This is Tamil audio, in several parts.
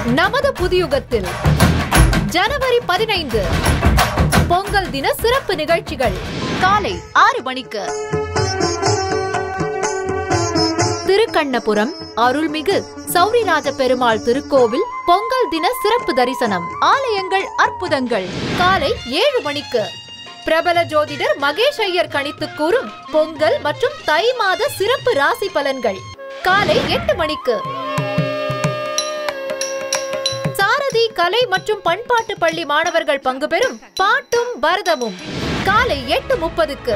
நமது புதியுகத்தில் ஜனவரி பதினைந்து பொங்கல் தின சிறப்பு நிகழ்ச்சிகள் காலை ஆறு மணிக்கு திருக்கண்ணபுரம் அருள்மிகு சௌரிராஜ பெருமாள் திருக்கோவில் பொங்கல் தின சிறப்பு தரிசனம் ஆலயங்கள் அற்புதங்கள் காலை ஏழு மணிக்கு பிரபல ஜோதிடர் மகேஷ் ஐயர் கணித்து கூறும் பொங்கல் மற்றும் தை மாத சிறப்பு ராசி பலன்கள் காலை எட்டு மணிக்கு சாரதி கலை மற்றும் பண்பாட்டு பள்ளி மாணவர்கள் பங்கு பெறும் பாட்டும் பரதமும் காலை எட்டு முப்பதுக்கு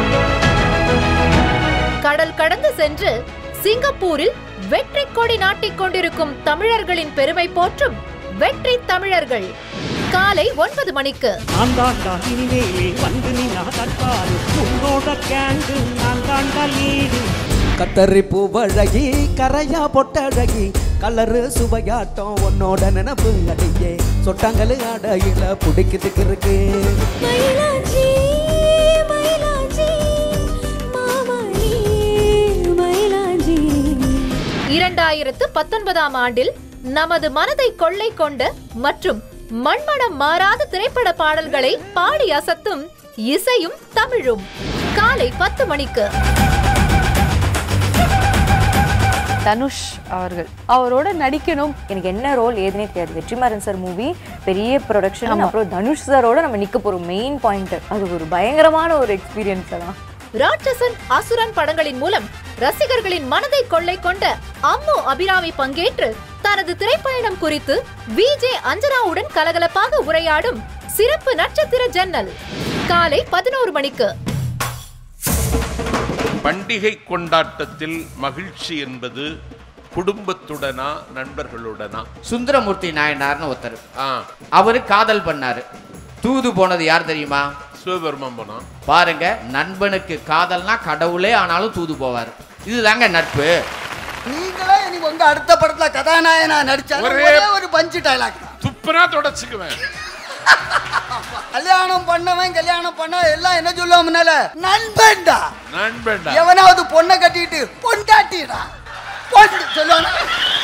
கடல் கடந்து சென்று சிங்கப்பூரில் வெற்றி கொடி நாட்டிக் கொண்டிருக்கும் தமிழர்களின் பெருமை போற்றும் வெற்றி தமிழர்கள் காலை ஒன்பது மணிக்கு நான் தாண்டா இனிமேலே வந்து நின்னா தற்பாரு உன்னோட கேங்கு நான் தாண்டா லீடு கத்தரி பூவழகி கரையா பொட்டழகி கலரு சுவையாட்டம் உன்னோட நினப்பு அடியே சொட்டாங்கலு அடையில பிடிக்கிறதுக்கு இருக்கு மயிலாஞ்சி மயிலாஞ்சி மாமணி மயிலாஞ்சி இரண்டாயிரத்து பத்தொன்பதாம் ஆண்டில் நமது மனதை கொள்ளை கொண்ட மற்றும் மண்மனம் மாறாத திரைப்பட பாடல்களை பாடி அசத்தும் இசையும் தமிழும் காலை பத்து மணிக்கு தனுஷ் அவர்கள் அவரோட நடிக்கணும் எனக்கு என்ன ரோல் ஏதுனே தெரியாது வெற்றிமாறன் சார் மூவி பெரிய ப்ரொடக்ஷன் அப்புறம் தனுஷ் சாரோட நம்ம நிக்க போறோம் மெயின் பாயிண்ட் அது ஒரு பயங்கரமான ஒரு எக்ஸ்பீரியன்ஸ் தான் ராட்சசன் அசுரன் படங்களின் மூலம் ரசிகர்களின் மனதை கொள்ளை கொண்ட அம்மு அபிராமி பங்கேற்று தனது திரைப்பயணம் குறித்து விஜே அஞ்சனாவுடன் கலகலப்பாக உரையாடும் சிறப்பு நட்சத்திர ஜன்னல் காலை பதினோரு மணிக்கு பண்டிகை கொண்டாட்டத்தில் மகிழ்ச்சி என்பது குடும்பத்துடனா நண்பர்களுடனா சுந்தரமூர்த்தி நாயனார்னு ஒருத்தர் ஆ அவரு காதல் பண்ணாரு தூது போனது யார் தெரியுமா சிவபெருமன் போனான் பாருங்க நண்பனுக்கு காதல்னா கடவுளே ஆனாலும் தூது போவார் இதுதாங்க நட்பு நீங்களே நீங்க உங்க அடுத்த படத்துல கதாநாயகனா நடிச்சாலும் ஒரே- ஒரே ஒரு பஞ்சு டைலாக் தான் துப்புனா தொடச்சுக்குவேன் கல்யாணம் பண்ணவன் கல்யாணம் பண்ண எல்லாம் என்ன சொல்லுவோம் முன்னால நண்பன்டா நண்பன்டா எவனாவது பொண்ணை கட்டிட்டு பொண்டாட்டிடா பொண்ணு சொல்லுவானா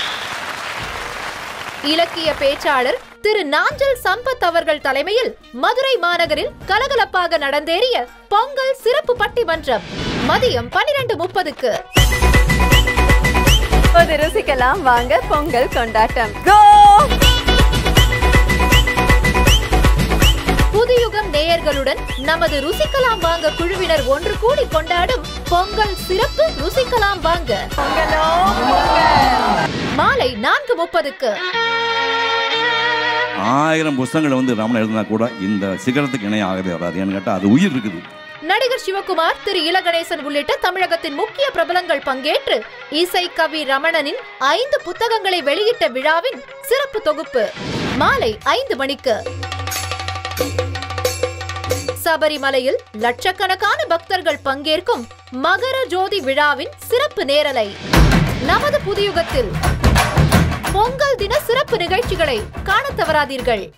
இலக்கிய பேச்சாளர் திரு நாஞ்சல் சம்பத் அவர்கள் தலைமையில் மதுரை மாநகரில் கலகலப்பாக நடந்தேறிய பொங்கல் சிறப்பு பட்டிமன்றம் மதியம் பனிரெண்டு முப்பதுக்கு இப்போது ருசிக்கலாம் வாங்க பொங்கல் கொண்டாட்டம் புதுயுகம் நேயர்களுடன் நமது ருசிக்கலாம் வாங்க குழுவினர் ஒன்று கூடி கொண்டாடும் பொங்கல் சிறப்பு ருசிக்கலாம் வாங்க மாலை நான்கு முப்பதுக்கு ஆயிரம் புஸ்தகங்களை வந்து ராமன் எழுதினா கூட இந்த சிகரத்துக்கு இணைய ஆகவே வராது ஏன்னு கேட்டால் அது உயிர் இருக்குது நடிகர் சிவகுமார் திரு இலகணேசன் உள்ளிட்ட தமிழகத்தின் முக்கிய பிரபலங்கள் பங்கேற்று இசை கவி ரமணனின் ஐந்து புத்தகங்களை வெளியிட்ட விழாவின் சிறப்பு தொகுப்பு மாலை ஐந்து மணிக்கு சபரிமலையில் லட்சக்கணக்கான பக்தர்கள் பங்கேற்கும் மகர ஜோதி விழாவின் சிறப்பு நேரலை நமது புதியுகத்தில் பொங்கல் தின சிறப்பு நிகழ்ச்சிகளை காணத் தவறாதீர்கள்